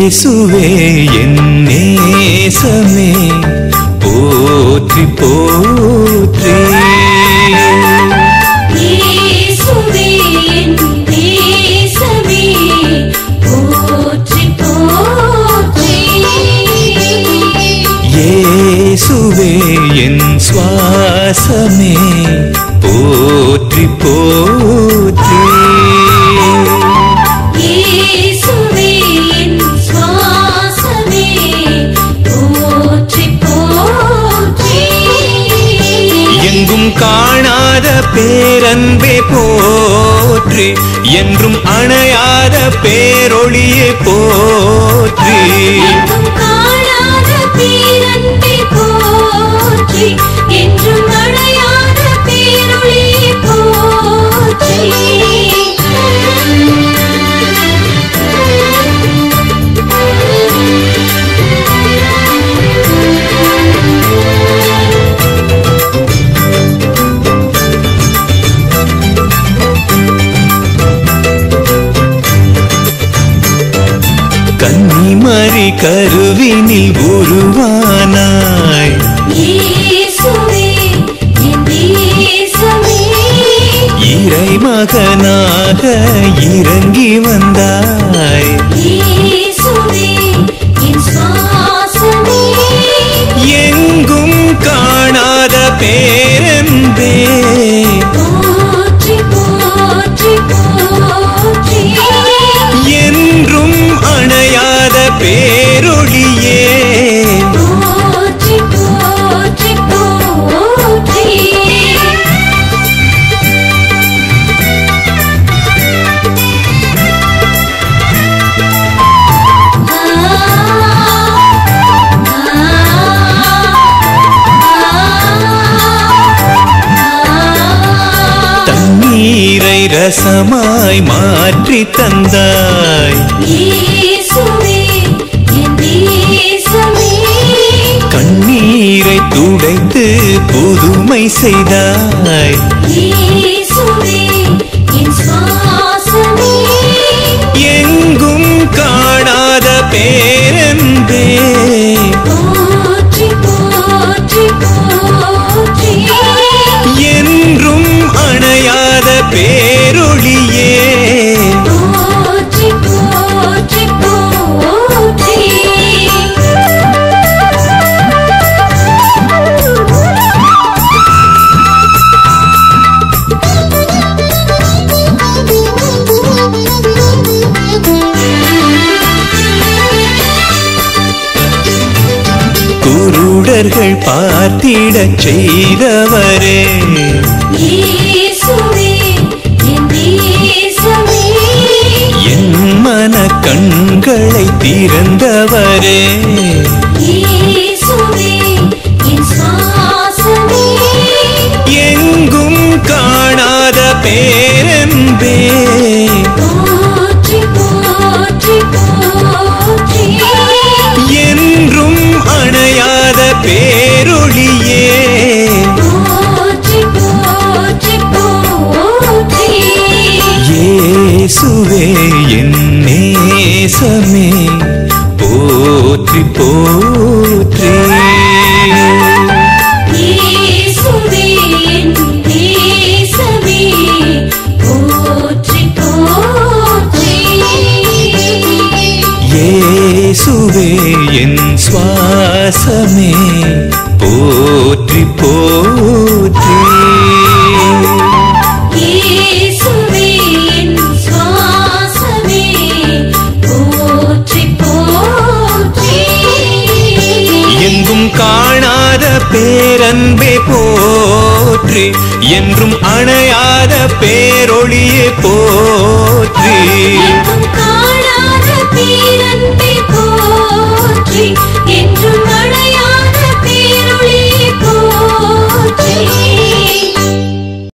இயேசுவே என் நேசமே போற்றி போற்றி இயேசுவே என் நேசமே போற்றி போற்றி இயேசுவே என் சுவாசமே போற்றி போற்றி இயேசுவே என் சுவாசமே போற்றி போற்றி எங்கும் காணாத பேரன்பே போற்றி என்றும் அணையாத பேரொளியே போற்றி எங்கும் காணாத பேரன்பை போற்றி என்றும் அணையாத பேரொளி போற்றி கன்னிமரி கருவினில் உருவானாய் இயேசுவே என் நேசமே இறைமகனாக இறங்கி வந்தாய் இயேசுவே என் சுவாசமே எங்கும் காணாத பேரன்பே போற்றி போற்றி போற்றி என்றும் அணையாத பேரொளியே போற்றி போற்றி போற்றி தண்ணீரை ரசமாய் மாற்றி தந்தாய் இயேசுவே என் நேசமே கண்ணீரை துடைத்து புதுமை செய்தாய் இயேசுவே என் சுவாசமே எங்கும் காணாத பேரன்பே போற்றி போற்றி போற்றி என்றும் அணையாத பேரொளியே போற்றி போற்றி போற்றி குருடர்கள் பார்த்திடச் செய்தவரே இயேசுவே என் நேசமே என் மன கண்களை திறந்தவரே இயேசுவே என் சுவாசமே எங்கும் காணாத பேரன்பே போற்றி போற்றி போற்றி என்றும் அணையாத பேரொளியே போற்றி போற்றி போற்றி இயேசுவே என் நேசமே போற்றி போற்றி இயேசுவே என் நேசமே போற்றி போற்றி இயேசுவே என் சுவாசமே போற்றி போற்றி இயேசுவே என் சுவாசமே போற்றி போற்றி எங்கும் காணாத பேரன்பே போற்றி என்றும் அணையாத பேரொளியே போற்றி எங்கும்